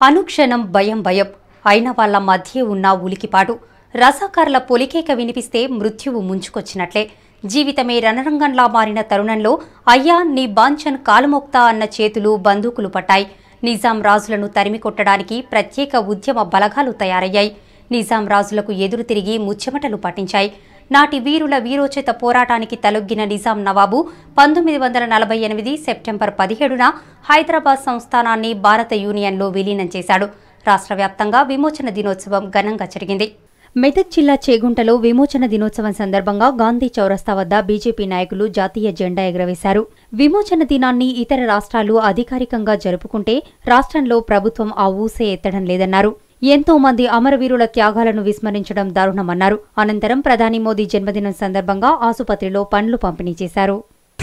అనుక్షణం భయం భయం అయిన వాళ్ళ మధ్య ఉన్న ఉలికిపాటు రసాకారుల పొలికేక వినిపిస్తే మృత్యువు ముంచుకొచ్చినట్లే జీవితమే రణరంగంలా మారిన తరుణంలో అయ్యా నీ బాంఛన్ కాలుమొక్తా అన్న చేతులు బందూకులు పట్టాయి నిజాం రాజులను తరిమి కొట్టడానికి ప్రత్యేక ఉద్యమ బలగాలు తయారయ్యాయి నిజాం రాజులకు ఎదురు తిరిగి ముచ్చెమటలు పట్టించాయి నాటి వీరుల వీరోచిత పోరాటానికి తలొగ్గిన నిజాం నవాబు పంతొమ్మిది వందల నలభై ఎనిమిది సెప్టెంబర్ పదిహేడున హైదరాబాద్ సంస్థానాన్ని భారత యూనియన్లో విలీనం చేశాడు రాష్ట్ర వ్యాప్తంగా విమోచన దినోత్సవం ఘనంగా జరిగింది మెదక్ జిల్లా చేగుంటలో విమోచన దినోత్సవం సందర్భంగా గాంధీ చౌరస్తా వద్ద బీజేపీ నాయకులు జాతీయ జెండా ఎగురవేశారు విమోచన దినాన్ని ఇతర రాష్ట్రాలు అధికారికంగా జరుపుకుంటే రాష్ట్రంలో ప్రభుత్వం ఆ ఊసే ఎత్తడం లేదన్నారు ఎంతో మంది అమరవీరుల త్యాగాలను విస్మరించడం దారుణమన్నారు అనంతరం ప్రధాని మోదీ జన్మదినం సందర్భంగా ఆసుపత్రిలో పండ్లు పంపిణీ చేశారు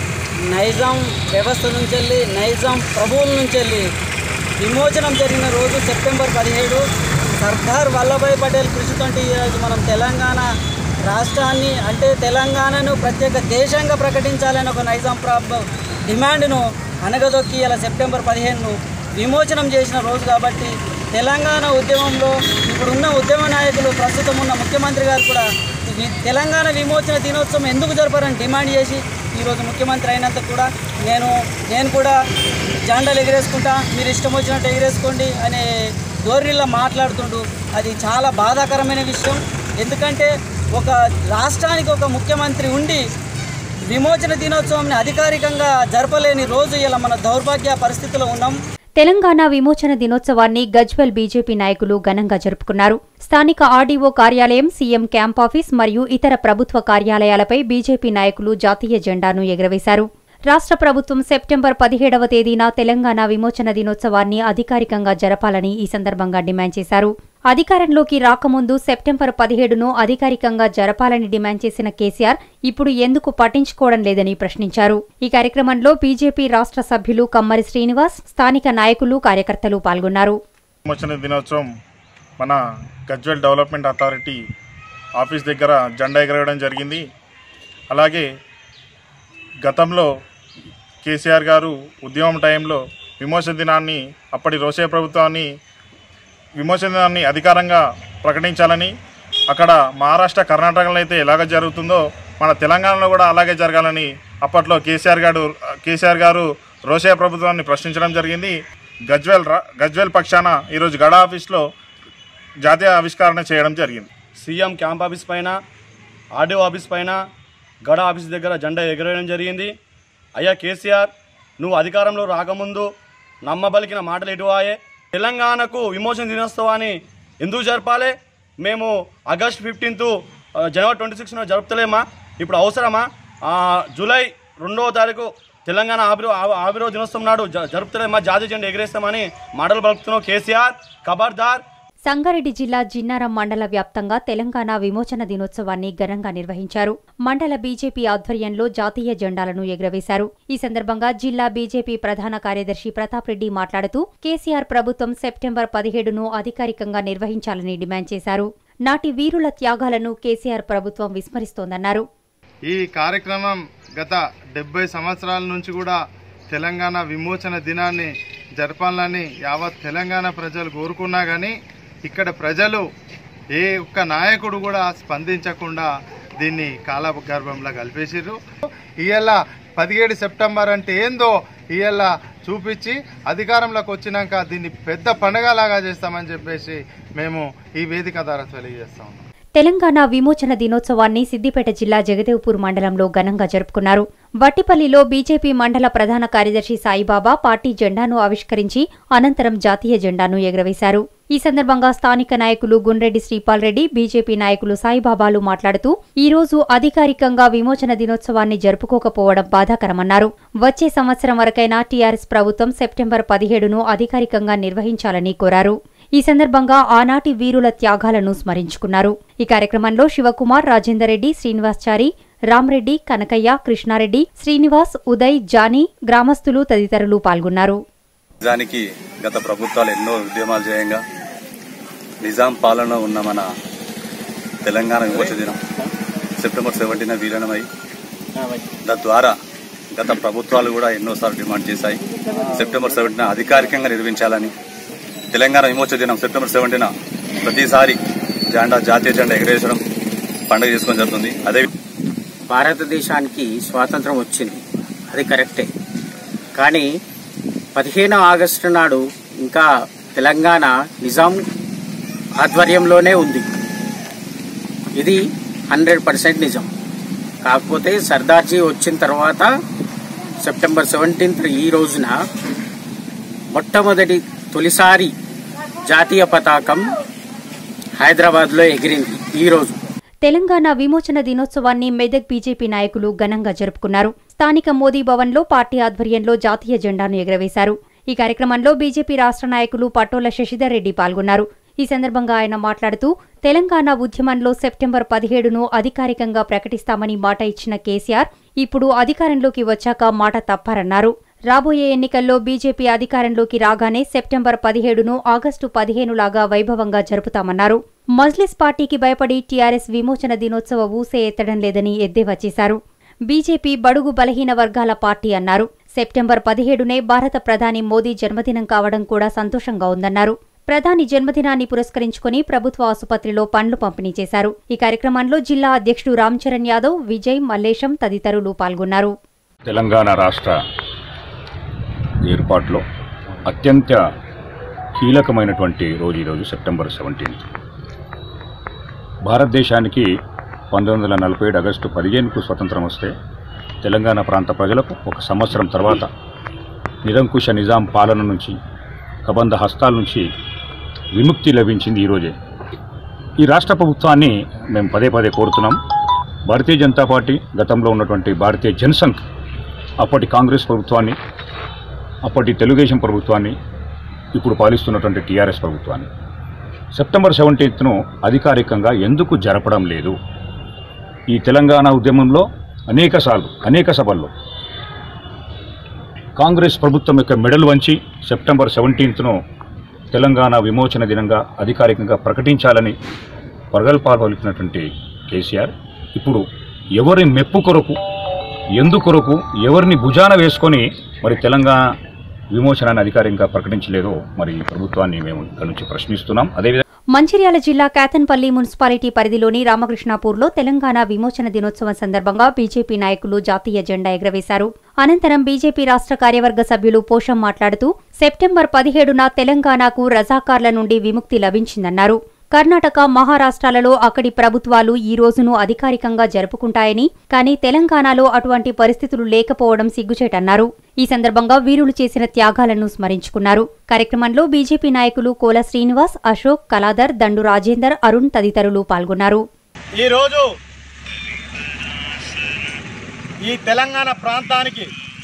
నైజాం వ్యవస్థ నుంచి వెళ్ళి నైజాం ప్రభువుల నుంచి వెళ్ళి విమోచనం జరిగిన రోజు సెప్టెంబర్ పదిహేడు సర్దార్ వల్లభాయ్ పటేల్ కృషితోటి ఈరోజు మనం తెలంగాణ రాష్ట్రాన్ని అంటే తెలంగాణను ప్రత్యేక దేశంగా ప్రకటించాలని ఒక నైజాం ప్రాబ్ డిమాండ్ను అనగదొక్కి ఇలా సెప్టెంబర్ పదిహేనును విమోచనం చేసిన రోజు కాబట్టి తెలంగాణ ఉద్యమంలో ఇప్పుడున్న ఉద్యమ నాయకులు ప్రస్తుతం ఉన్న ముఖ్యమంత్రి గారు కూడా ఈ తెలంగాణ విమోచన దినోత్సవం ఎందుకు జరపరని డిమాండ్ చేసి ఈరోజు ముఖ్యమంత్రి అయినంత కూడా నేను నేను కూడా జెండాలు ఎగిరేసుకుంటా మీరు ఇష్టం వచ్చినట్టు ఎగిరేసుకోండి అనే ధోరణిలో మాట్లాడుతుండు అది చాలా బాధాకరమైన విషయం ఎందుకంటే ఒక రాష్ట్రానికి ఒక ముఖ్యమంత్రి ఉండి విమోచన దినోత్సవంని అధికారికంగా జరపలేని రోజు ఇలా మన దౌర్భాగ్య పరిస్థితిలో ఉన్నాం తెలంగాణ విమోచన దినోత్సవాన్ని గజ్వెల్ బీజేపీ నాయకులు ఘనంగా జరుపుకున్నారు స్థానిక ఆర్డీఓ కార్యాలయం సీఎం క్యాంప్ ఆఫీస్ మరియు ఇతర ప్రభుత్వ కార్యాలయాలపై బీజేపీ నాయకులు జాతీయ జెండాను ఎగురవేశారు రాష్ట్ర ప్రభుత్వం సెప్టెంబర్ పదిహేడవ తేదీన తెలంగాణ విమోచన దినోత్సవాన్ని అధికారికంగా జరపాలని ఈ సందర్భంగా డిమాండ్ చేశారు అధికారంలోకి రాకముందు సెప్టెంబర్ పదిహేడును అధికారికంగా జరపాలని డిమాండ్ చేసిన కేసీఆర్ ఇప్పుడు ఎందుకు పట్టించుకోవడం లేదని ప్రశ్నించారు ఈ కార్యక్రమంలో బీజేపీ రాష్ట్ర సభ్యులు కమ్మరి శ్రీనివాస్ స్థానిక నాయకులు కార్యకర్తలు పాల్గొన్నారు విమోచన దినోత్సవం మన గజ్వెల్ డెవలప్మెంట్ అథారిటీ ఆఫీస్ దగ్గర జెండా ఎగరవేయడం జరిగింది అలాగే గతంలో కేసీఆర్ గారు ఉద్యమం టైంలో విమోచన దినాన్ని అప్పటి రోసే ప్రభుత్వాన్ని విమోచన దినాన్ని అధికారంగా ప్రకటించాలని అక్కడ మహారాష్ట్ర కర్ణాటకలో అయితే ఎలాగ జరుగుతుందో మన తెలంగాణలో కూడా అలాగే జరగాలని అప్పట్లో కేసీఆర్ గారు కేసీఆర్ గారు రోషయ్య ప్రభుత్వాన్ని ప్రశ్నించడం జరిగింది గజ్వెల్ రా గజ్వెల్ పక్షాన ఈరోజు గడ ఆఫీస్లో జాతీయ ఆవిష్కరణ చేయడం జరిగింది సీఎం క్యాంప్ ఆఫీస్ పైన ఆర్డీఓ ఆఫీస్ పైన గడ ఆఫీస్ దగ్గర జెండా ఎగరేయడం జరిగింది అయ్యా కేసీఆర్ నువ్వు అధికారంలో రాకముందు నమ్మబలికిన మాటలు ఎటువాయే తెలంగాణకు విమోచన దినోత్సవాన్ని ఎందుకు జరపాలి మేము ఆగస్ట్ ఫిఫ్టీన్త్ జనవరి ట్వంటీ సిక్స్న జరుపుతలేమా ఇప్పుడు అవసరమా ఆ, జూలై రెండవ తారీఖు తెలంగాణ ఆవిరో ఆవిరో దినోత్సవం నాడు జ- జరుపుతలేమా జాతీయ జెండా ఎగరేస్తామని మాటలు పలుకుతున్నావు కేసీఆర్ ఖబర్దార్ సంగారెడ్డి జిల్లా జిన్నారం మండల వ్యాప్తంగా తెలంగాణ విమోచన దినోత్సవాన్ని ఘనంగా నిర్వహించారు మండల బీజేపీ ఆధ్వర్యంలో జాతీయ జెండాలను ఎగురవేశారు ఈ సందర్భంగా జిల్లా బీజేపీ ప్రధాన కార్యదర్శి ప్రతాప్ రెడ్డి మాట్లాడుతూ కేసీఆర్ ప్రభుత్వం సెప్టెంబర్ పదిహేడును అధికారికంగా నిర్వహించాలని డిమాండ్ చేశారు నాటి వీరుల త్యాగాలను కేసీఆర్ ప్రభుత్వం విస్మరిస్తోందన్నారు ఈ కార్యక్రమం గత డెబ్బై సంవత్సరాల నుంచి కూడా తెలంగాణ విమోచన దినాన్ని జరపాలని యావత్ తెలంగాణ ప్రజలు కోరుకున్నా కానీ ఇక్కడ ప్రజలు ఏ ఒక్క నాయకుడు కూడా స్పందించకుండా దీన్ని కాలగర్భంలో కలిపేసిర్రు ఇవాళ పదిహేడు సెప్టెంబర్ అంటే ఏందో ఇవాళ చూపించి అధికారంలోకి వచ్చినాక దీన్ని పెద్ద పండగలాగా చేస్తామని చెప్పేసి మేము ఈ వేదిక ద్వారా తెలియజేస్తా ఉన్నాం తెలంగాణ విమోచన దినోత్సవాన్ని సిద్దిపేట జిల్లా జగదేవ్పూర్ మండలంలో ఘనంగా జరుపుకున్నారు వట్టిపల్లిలో బీజేపీ మండల ప్రధాన కార్యదర్శి సాయిబాబా పార్టీ జెండాను ఆవిష్కరించి అనంతరం జాతీయ జెండాను ఎగురవేశారు ఈ సందర్భంగా స్థానిక నాయకులు గుండ్రెడ్డి శ్రీపాల్ రెడ్డి బీజేపీ నాయకులు సాయిబాబాలు మాట్లాడుతూ ఈ రోజు అధికారికంగా విమోచన దినోత్సవాన్ని జరుపుకోకపోవడం బాధాకరమన్నారు వచ్చే సంవత్సరం వరకైనా టీఆర్ఎస్ ప్రభుత్వం సెప్టెంబర్ పదిహేడును అధికారికంగా నిర్వహించాలని కోరారు ఈ సందర్భంగా ఆనాటి వీరుల త్యాగాలను స్మరించుకున్నారు ఈ కార్యక్రమంలో శివకుమార్ రాజేందర్ రెడ్డి శ్రీనివాస్చారి రామ్రెడ్డి కనకయ్య కృష్ణారెడ్డి శ్రీనివాస్ ఉదయ్ జానీ గ్రామస్తులు తదితరులు పాల్గొన్నారు నిజానికి గత ప్రభుత్వాలు ఎన్నో ఉద్యమాలు చేయంగా నిజాం పాలన ఉన్న మన తెలంగాణ విమోచన దినం సెప్టెంబర్ సెవెంటీన విలీనమై తద్వారా గత ప్రభుత్వాలు కూడా ఎన్నోసార్లు డిమాండ్ చేశాయి సెప్టెంబర్ సెవెంటీన అధికారికంగా నిర్వహించాలని తెలంగాణ విమోచన దినం సెప్టెంబర్ సెవెంటీన ప్రతిసారి జెండా జాతీయ జెండా ఎగరేసడం పండుగ చేసుకోవడం జరుగుతుంది అదే భారతదేశానికి స్వాతంత్రం వచ్చింది అది కరెక్టే కానీ పదిహేను ఆగస్టు నాడు ఇంకా తెలంగాణ నిజాం ఆధ్వర్యంలోనే ఉంది ఇది హండ్రెడ్ పర్సెంట్ నిజం కాకపోతే సర్దార్జీ వచ్చిన తర్వాత సెప్టెంబర్ సెవెంటీన్త్ ఈ రోజున మొట్టమొదటి తొలిసారి జాతీయ పతాకం హైదరాబాద్లో ఎగిరింది ఈ రోజు తెలంగాణ విమోచన దినోత్సవాన్ని మెదక్ బీజేపీ నాయకులు ఘనంగా జరుపుకున్నారు స్థానిక మోదీ భవన్లో పార్టీ ఆధ్వర్యంలో జాతీయ జెండాను ఎగురవేశారు ఈ కార్యక్రమంలో బీజేపీ రాష్ట్ర నాయకులు పట్టోల శశిధర్ రెడ్డి పాల్గొన్నారు ఈ సందర్భంగా ఆయన మాట్లాడుతూ తెలంగాణ ఉద్యమంలో సెప్టెంబర్ పదిహేడును అధికారికంగా ప్రకటిస్తామని మాట ఇచ్చిన కేసీఆర్ ఇప్పుడు అధికారంలోకి వచ్చాక మాట తప్పారన్నారు రాబోయే ఎన్నికల్లో బీజేపీ అధికారంలోకి రాగానే సెప్టెంబర్ పదిహేడును ఆగస్టు పదిహేనులాగా వైభవంగా జరుపుతామన్నారు మజ్లిస్ పార్టీకి భయపడి టీఆర్ఎస్ విమోచన దినోత్సవ ఊసే ఎత్తడం లేదని ఎద్దేవా చేశారు బీజేపీ బడుగు బలహీన వర్గాల పార్టీ అన్నారు సెప్టెంబర్ పదిహేడునే భారత ప్రధాని మోదీ జన్మదినం కావడం కూడా సంతోషంగా ఉందన్నారు ప్రధాని జన్మదినాన్ని పురస్కరించుకుని ప్రభుత్వ ఆసుపత్రిలో పండ్లు పంపిణీ చేశారు ఈ కార్యక్రమంలో జిల్లా అధ్యక్షుడు రామ్చరణ్ యాదవ్ విజయ్ మల్లేశం తదితరులు పాల్గొన్నారు తెలంగాణ రాష్ట్ర ఏర్పాటులో అత్యంత కీలకమైనటువంటి రోజు ఈరోజు సెప్టెంబర్ సెవెంటీన్త్ భారతదేశానికి పంతొమ్మిది వందల నలభై ఏడు ఆగస్టు పదిహేనుకు స్వతంత్రం వస్తే తెలంగాణ ప్రాంత ప్రజలకు ఒక సంవత్సరం తర్వాత నిరంకుశ నిజాం పాలన నుంచి కబంధ హస్తాల నుంచి విముక్తి లభించింది ఈరోజే ఈ రాష్ట్ర ప్రభుత్వాన్ని మేము పదే పదే కోరుతున్నాం భారతీయ జనతా పార్టీ గతంలో ఉన్నటువంటి భారతీయ జనసంఘ్ అప్పటి కాంగ్రెస్ ప్రభుత్వాన్ని అప్పటి తెలుగుదేశం ప్రభుత్వాన్ని ఇప్పుడు పాలిస్తున్నటువంటి టీఆర్ఎస్ ప్రభుత్వాన్ని సెప్టెంబర్ సెవెంటీన్త్ను అధికారికంగా ఎందుకు జరపడం లేదు ఈ తెలంగాణ ఉద్యమంలో అనేక సార్లు అనేక సభల్లో కాంగ్రెస్ ప్రభుత్వం యొక్క మెడలు వంచి సెప్టెంబర్ సెవెంటీన్త్ను తెలంగాణ విమోచన దినంగా అధికారికంగా ప్రకటించాలని ప్రగల్భాలు పలికినటువంటి కేసీఆర్ ఇప్పుడు ఎవరి మెప్పు కొరకు ఎందు కొరకు ఎవరిని భుజాన వేసుకొని మరి తెలంగాణ విమోచనాన్ని అధికారికంగా ప్రకటించలేదో మరి ఈ ప్రభుత్వాన్ని మేము ఇక్కడ నుంచి ప్రశ్నిస్తున్నాం అదేవిధంగా మంచిర్యాల జిల్లా కాతన్పల్లి మున్సిపాలిటీ పరిధిలోని రామకృష్ణాపూర్లో తెలంగాణ విమోచన దినోత్సవం సందర్భంగా బీజేపీ నాయకులు జాతీయ జెండా ఎగురవేశారు అనంతరం బీజేపీ రాష్ట్ర కార్యవర్గ సభ్యులు పోషం మాట్లాడుతూ సెప్టెంబర్ పదిహేడున తెలంగాణకు రజాకార్ల నుండి విముక్తి లభించిందన్నారు కర్ణాటక మహారాష్ట్రాలలో అక్కడి ప్రభుత్వాలు ఈ రోజును అధికారికంగా జరుపుకుంటాయని కానీ తెలంగాణలో అటువంటి పరిస్థితులు లేకపోవడం సిగ్గుచేటన్నారు ఈ సందర్భంగా వీరులు చేసిన త్యాగాలను స్మరించుకున్నారు కార్యక్రమంలో బీజేపీ నాయకులు కోల శ్రీనివాస్ అశోక్ కలాదర్ దండు రాజేందర్ అరుణ్ తదితరులు పాల్గొన్నారు ఈరోజు ఈ తెలంగాణ ప్రాంతానికి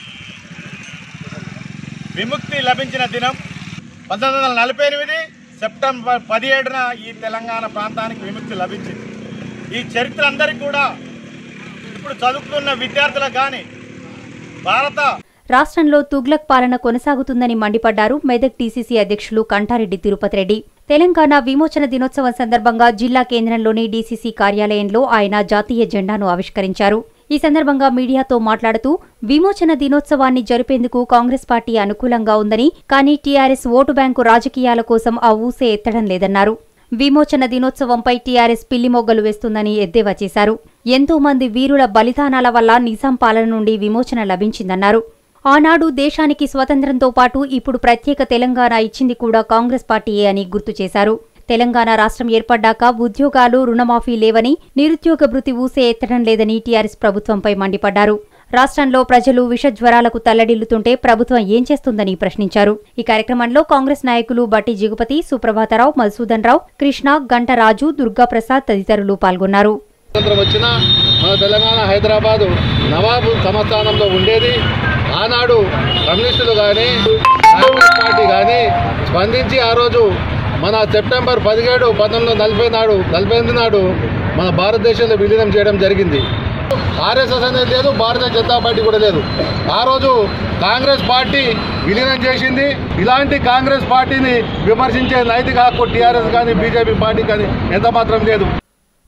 విముక్తి లభించిన దినం పంతొమ్మిది వందల నలభై ఎనిమిది సెప్టెంబర్ పదిహేడున ఈ తెలంగాణ ప్రాంతానికి విముక్తి లభించింది ఈ చరిత్ర అందరికీ కూడా ఇప్పుడు చదువుతున్న విద్యార్థులకు కానీ భారత రాష్ట్రంలో తుగ్లక్ పాలన కొనసాగుతుందని మండిపడ్డారు మెదక్ టీసీసీ అధ్యక్షులు కంఠారెడ్డి తిరుపతి రెడ్డి తెలంగాణ విమోచన దినోత్సవం సందర్భంగా జిల్లా కేంద్రంలోని డీసీసీ కార్యాలయంలో ఆయన జాతీయ జెండాను ఆవిష్కరించారు ఈ సందర్భంగా మీడియాతో మాట్లాడుతూ విమోచన దినోత్సవాన్ని జరిపేందుకు కాంగ్రెస్ పార్టీ అనుకూలంగా ఉందని కానీ టీఆర్ఎస్ ఓటు బ్యాంకు రాజకీయాల కోసం ఆ ఊసే ఎత్తడం లేదన్నారు విమోచన దినోత్సవంపై టీఆర్ఎస్ పిల్లిమొగ్గలు వేస్తుందని ఎద్దేవా చేశారు ఎంతో మంది వీరుల బలిదానాల వల్ల నిజాం పాలన నుండి విమోచన లభించిందన్నారు ఆనాడు దేశానికి స్వతంత్రంతో పాటు ఇప్పుడు ప్రత్యేక తెలంగాణ ఇచ్చింది కూడా కాంగ్రెస్ పార్టీయే అని గుర్తు చేశారు తెలంగాణ రాష్ట్రం ఏర్పడ్డాక ఉద్యోగాలు రుణమాఫీ లేవని నిరుద్యోగ భృతి ఊసే ఎత్తడం లేదని టీఆర్ఎస్ ప్రభుత్వంపై మండిపడ్డారు రాష్ట్రంలో ప్రజలు విషజ్వరాలకు తల్లడిల్లుతుంటే ప్రభుత్వం ఏం చేస్తుందని ప్రశ్నించారు ఈ కార్యక్రమంలో కాంగ్రెస్ నాయకులు బట్టి జిగుపతి సుప్రభాతరావు మధుసూదన్ రావు కృష్ణ గంటరాజు దుర్గాప్రసాద్ తదితరులు పాల్గొన్నారు స్వతంత్రం వచ్చిన మన తెలంగాణ హైదరాబాదు నవాబు సంస్థానంలో ఉండేది ఆనాడు కమ్యూనిస్టులు కానీ కాంగ్రెస్ పార్టీ కానీ స్పందించి ఆ రోజు మన సెప్టెంబర్ పదిహేడు పంతొమ్మిది వందల నలభై నాడు నలభై ఎనిమిది నాడు మన భారతదేశంలో విలీనం చేయడం జరిగింది ఆర్ఎస్ఎస్ అనేది లేదు భారతీయ జనతా పార్టీ కూడా లేదు ఆ రోజు కాంగ్రెస్ పార్టీ విలీనం చేసింది ఇలాంటి కాంగ్రెస్ పార్టీని విమర్శించే నైతిక హక్కు టీఆర్ఎస్ కానీ బీజేపీ పార్టీ కానీ ఎంత మాత్రం లేదు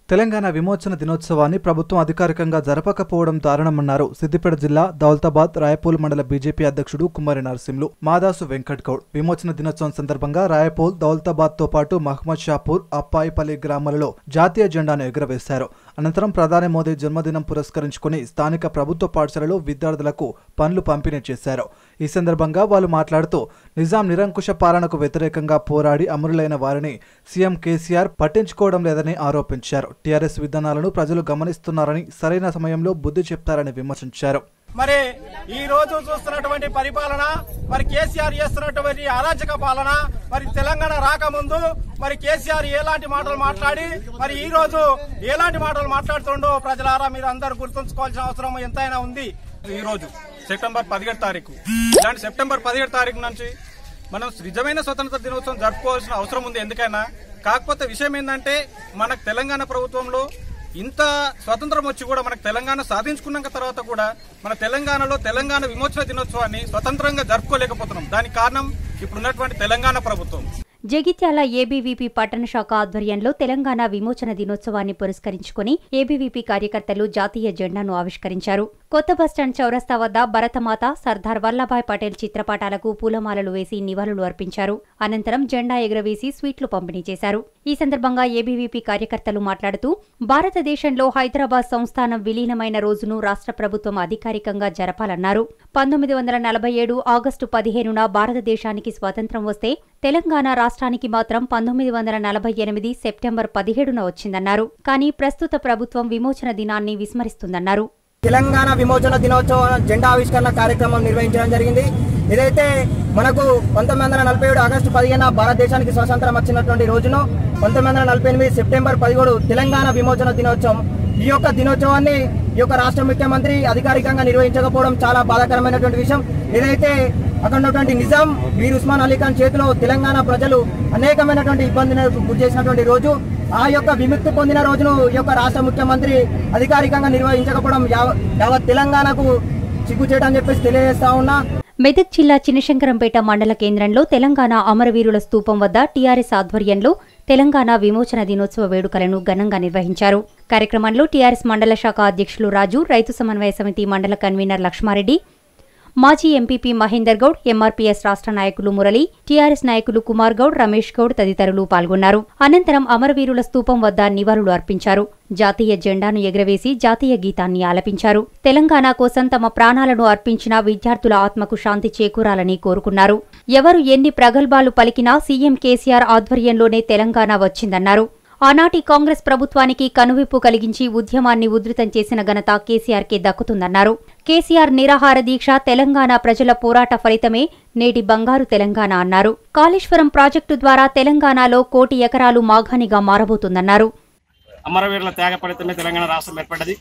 తెలంగాణ విమోచన దినోత్సవాన్ని ప్రభుత్వం అధికారికంగా జరపకపోవడం దారుణమన్నారు సిద్దిపేట జిల్లా దౌలతాబాద్ రాయపూల్ మండల బీజేపీ అధ్యక్షుడు కుమారి నరసింహులు మాదాసు వెంకట్ గౌడ్ విమోచన దినోత్సవం సందర్భంగా రాయపూల్ దౌలతాబాద్ తో పాటు మహమ్మద్ షాపూర్ అప్పాయిపల్లి గ్రామాలలో జాతీయ జెండాను ఎగురవేశారు అనంతరం ప్రధాని మోదీ జన్మదినం పురస్కరించుకుని స్థానిక ప్రభుత్వ పాఠశాలలో విద్యార్థులకు పనులు పంపిణీ చేశారు ఈ సందర్భంగా వాళ్ళు మాట్లాడుతూ నిజాం నిరంకుశ పాలనకు వ్యతిరేకంగా పోరాడి అమరులైన వారిని సీఎం కేసీఆర్ పట్టించుకోవడం లేదని ఆరోపించారు టీఆర్ఎస్ విధానాలను ప్రజలు గమనిస్తున్నారని సరైన సమయంలో బుద్ధి చెప్తారని విమర్శించారు మరి ఈ రోజు చూస్తున్నటువంటి పరిపాలన మరి కేసీఆర్ చేస్తున్నటువంటి అరాచక పాలన మరి తెలంగాణ రాకముందు మరి కేసీఆర్ ఎలాంటి మాటలు మాట్లాడి మరి ఈ రోజు ఎలాంటి మాటలు మాట్లాడుతుండో ప్రజలారా మీరు అందరూ గుర్తుంచుకోవాల్సిన అవసరం ఎంతైనా ఉంది ఈ రోజు సెప్టెంబర్ పదిహేడు తారీఖు ఇలాంటి సెప్టెంబర్ పదిహేడు తారీఖు నుంచి మనం నిజమైన స్వతంత్ర దినోత్సవం జరుపుకోవాల్సిన అవసరం ఉంది ఎందుకైనా కాకపోతే విషయం ఏంటంటే మనకు తెలంగాణ ప్రభుత్వంలో ఇంత స్వతంత్రం వచ్చి కూడా మనకు తెలంగాణ సాధించుకున్నాక తర్వాత కూడా మన తెలంగాణలో తెలంగాణ విమోచన దినోత్సవాన్ని స్వతంత్రంగా జరుపుకోలేకపోతున్నాం దానికి కారణం ఇప్పుడున్నటువంటి తెలంగాణ ప్రభుత్వం జగిత్యాల ఏబీవీపీ పట్టణ శాఖ ఆధ్వర్యంలో తెలంగాణ విమోచన దినోత్సవాన్ని పురస్కరించుకుని ఏబీవీపీ కార్యకర్తలు జాతీయ జెండాను ఆవిష్కరించారు కొత్త బస్టాండ్ చౌరస్తా వద్ద భరతమాత సర్దార్ వల్లభాయ్ పటేల్ చిత్రపటాలకు పూలమాలలు వేసి నివాళులు అర్పించారు అనంతరం జెండా ఎగురవేసి స్వీట్లు పంపిణీ చేశారు ఈ సందర్భంగా ఏబీవీపీ కార్యకర్తలు మాట్లాడుతూ భారతదేశంలో హైదరాబాద్ సంస్థానం విలీనమైన రోజును రాష్ట్ర ప్రభుత్వం అధికారికంగా జరపాలన్నారు పంతొమ్మిది వందల నలభై ఏడు ఆగస్టు పదిహేనున భారతదేశానికి స్వాతంత్ర్యం వస్తే తెలంగాణ రాష్ట్రానికి మాత్రం పంతొమ్మిది వందల నలభై ఎనిమిది సెప్టెంబర్ పదిహేడున వచ్చిందన్నారు కానీ ప్రస్తుత ప్రభుత్వం విమోచన దినాన్ని విస్మరిస్తుందన్నారు తెలంగాణ విమోచన దినోత్సవం జెండా ఆవిష్కరణ కార్యక్రమం నిర్వహించడం జరిగింది ఇదైతే మనకు పంతొమ్మిది వందల నలభై ఏడు ఆగస్టు పదిహేను భారతదేశానికి స్వాతంత్రం వచ్చినటువంటి రోజును పంతొమ్మిది వందల నలభై ఎనిమిది సెప్టెంబర్ పదిహేడు తెలంగాణ విమోచన దినోత్సవం ఈ యొక్క దినోత్సవాన్ని ఈ యొక్క రాష్ట్ర ముఖ్యమంత్రి అధికారికంగా నిర్వహించకపోవడం చాలా బాధాకరమైనటువంటి విషయం ఏదైతే అక్కడ ఉన్నటువంటి నిజాం మీర్ ఉస్మాన్ అలీ ఖాన్ చేతిలో తెలంగాణ ప్రజలు అనేకమైనటువంటి ఇబ్బందులకు గురి చేసినటువంటి రోజు ఆ యొక్క విముక్తి పొందిన రోజును ఈ యొక్క రాష్ట్ర ముఖ్యమంత్రి అధికారికంగా నిర్వహించకపోవడం యావ- యావత్ తెలంగాణకు సిగ్గు చేయడం అని చెప్పేసి తెలియజేస్తా ఉన్నా మెదక్ జిల్లా చినశంకరంపేట మండల కేంద్రంలో తెలంగాణ అమరవీరుల స్తూపం వద్ద టీఆర్ఎస్ ఆధ్వర్యంలో తెలంగాణ విమోచన దినోత్సవ వేడుకలను ఘనంగా నిర్వహించారు కార్యక్రమంలో టీఆర్ఎస్ మండల శాఖ అధ్యక్షులు రాజు రైతు సమన్వయ సమితి మండల కన్వీనర్ లక్ష్మారెడ్డి మాజీ ఎంపీపీ మహేందర్ గౌడ్ ఎంఆర్పీఎస్ రాష్ట్ర నాయకులు మురళి టీఆర్ఎస్ నాయకులు కుమార్ గౌడ్ రమేష్ గౌడ్ తదితరులు పాల్గొన్నారు అనంతరం అమరవీరుల స్తూపం వద్ద నివాళులు అర్పించారు జాతీయ జెండాను ఎగురవేసి జాతీయ గీతాన్ని ఆలపించారు తెలంగాణ కోసం తమ ప్రాణాలను అర్పించిన విద్యార్థుల ఆత్మకు శాంతి చేకూరాలని కోరుకున్నారు ఎవరు ఎన్ని ప్రగల్భాలు పలికినా సీఎం కేసీఆర్ ఆధ్వర్యంలోనే తెలంగాణ వచ్చిందన్నారు ఆనాటి కాంగ్రెస్ ప్రభుత్వానికి కనువిప్పు కలిగించి ఉద్యమాన్ని ఉధృతం చేసిన ఘనత కేసీఆర్కే దక్కుతుందన్నారు కేసీఆర్ నిరాహార దీక్ష తెలంగాణ ప్రజల పోరాట ఫలితమే నేటి బంగారు తెలంగాణ అన్నారు కాళేశ్వరం ప్రాజెక్టు ద్వారా తెలంగాణలో కోటి ఎకరాలు మాఘానిగా మారబోతుందన్నారు అమరవీరుల త్యాగ ఫలితమే తెలంగాణ రాష్ట్రం ఏర్పడ్డది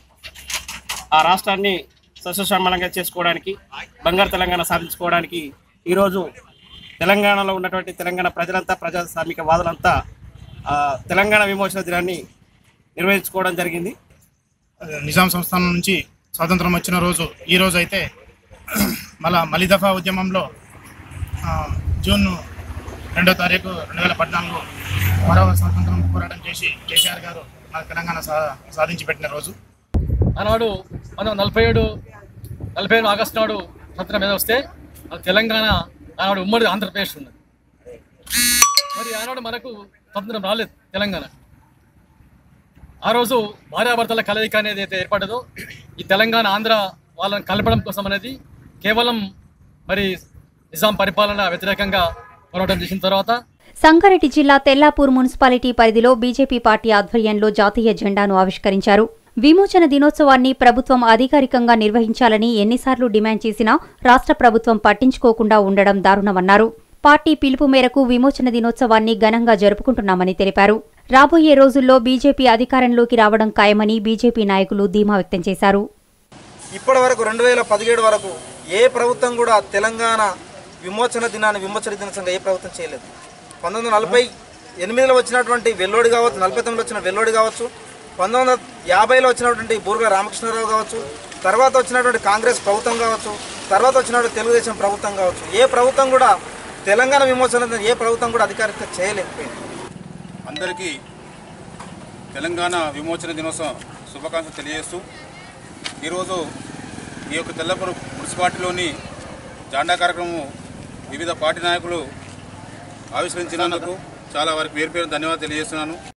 ఆ రాష్ట్రాన్ని సస్యశ్యామలంగా చేసుకోవడానికి బంగారు తెలంగాణ సాధించుకోవడానికి ఈరోజు తెలంగాణలో ఉన్నటువంటి తెలంగాణ ప్రజలంతా ప్రజాస్వామిక వాదులంతా ఆ, తెలంగాణ విమోచన దినాన్ని నిర్వహించుకోవడం జరిగింది నిజాం సంస్థానం నుంచి స్వాతంత్రం వచ్చిన రోజు ఈ రోజు అయితే మళ్ళా మలిదఫా ఉద్యమంలో ఆ, జూన్ రెండో తారీఖు రెండు వేల పద్నాలుగు మరో స్వాతంత్రం పోరాటం చేసి కేసీఆర్ గారు మన తెలంగాణ సా సాధించి పెట్టిన రోజు ఆనాడు మనం నలభై ఏడు నలభై ఏడు ఆగస్టు నాడు స్వతంత్రం మీద వస్తే మన తెలంగాణ ఆనాడు ఉమ్మడి ఆంధ్రప్రదేశ్ ఉన్నది మరి ఆనాడు మనకు స్వతంత్రం రాలేదు తెలంగాణ ఆ రోజు భార్యాభర్తల కలయిక అనేది అయితే ఏర్పడదో ఈ తెలంగాణ ఆంధ్ర వాళ్ళని కలపడం కోసం అనేది కేవలం మరి నిజాం పరిపాలన వ్యతిరేకంగా పోరాటం చేసిన తర్వాత సంగారెడ్డి జిల్లా తెల్లాపూర్ మున్సిపాలిటీ పరిధిలో బీజేపీ పార్టీ ఆధ్వర్యంలో జాతీయ జెండాను ఆవిష్కరించారు విమోచన దినోత్సవాన్ని ప్రభుత్వం అధికారికంగా నిర్వహించాలని ఎన్నిసార్లు డిమాండ్ చేసినా రాష్ట్ర ప్రభుత్వం పట్టించుకోకుండా ఉండడం దారుణమన్నారు పార్టీ పిలుపు మేరకు విమోచన దినోత్సవాన్ని ఘనంగా జరుపుకుంటున్నామని తెలిపారు రాబోయే రోజుల్లో బీజేపీ అధికారంలోకి రావడం ఖాయమని బీజేపీ నాయకులు ధీమా వ్యక్తం చేశారు ఇప్పటి వరకు రెండు వేల పదిహేడు వరకు ఏ ప్రభుత్వం కూడా తెలంగాణ విమోచన దినాన్ని విమోచన దినోత్సవంగా ఏ ప్రభుత్వం చేయలేదు పంతొమ్మిది వందల నలభై ఎనిమిదిలో వచ్చినటువంటి వెల్లోడి కావచ్చు నలభై తొమ్మిదిలో వచ్చిన వెల్లోడి కావచ్చు పంతొమ్మిది వందల యాభైలో వచ్చినటువంటి బూర్గ రామకృష్ణారావు కావచ్చు తర్వాత వచ్చినటువంటి కాంగ్రెస్ ప్రభుత్వం కావచ్చు తర్వాత వచ్చినటువంటి తెలుగుదేశం ప్రభుత్వం కావచ్చు ఏ ప్రభుత్వం కూడా తెలంగాణ విమోచన దినం ఏ ప్రభుత్వం కూడా అధికారికంగా చేయలేకపోయింది అందరికీ తెలంగాణ విమోచన దినోత్సవం శుభాకాంక్షలు తెలియజేస్తూ ఈరోజు ఈ యొక్క తెల్లపూరు మున్సిపాలిటీలోని జాండా కార్యక్రమం వివిధ పార్టీ నాయకులు ఆవిష్కరించినందుకు చాలా వారికి పేరు పేరు ధన్యవాదాలు తెలియజేస్తున్నాను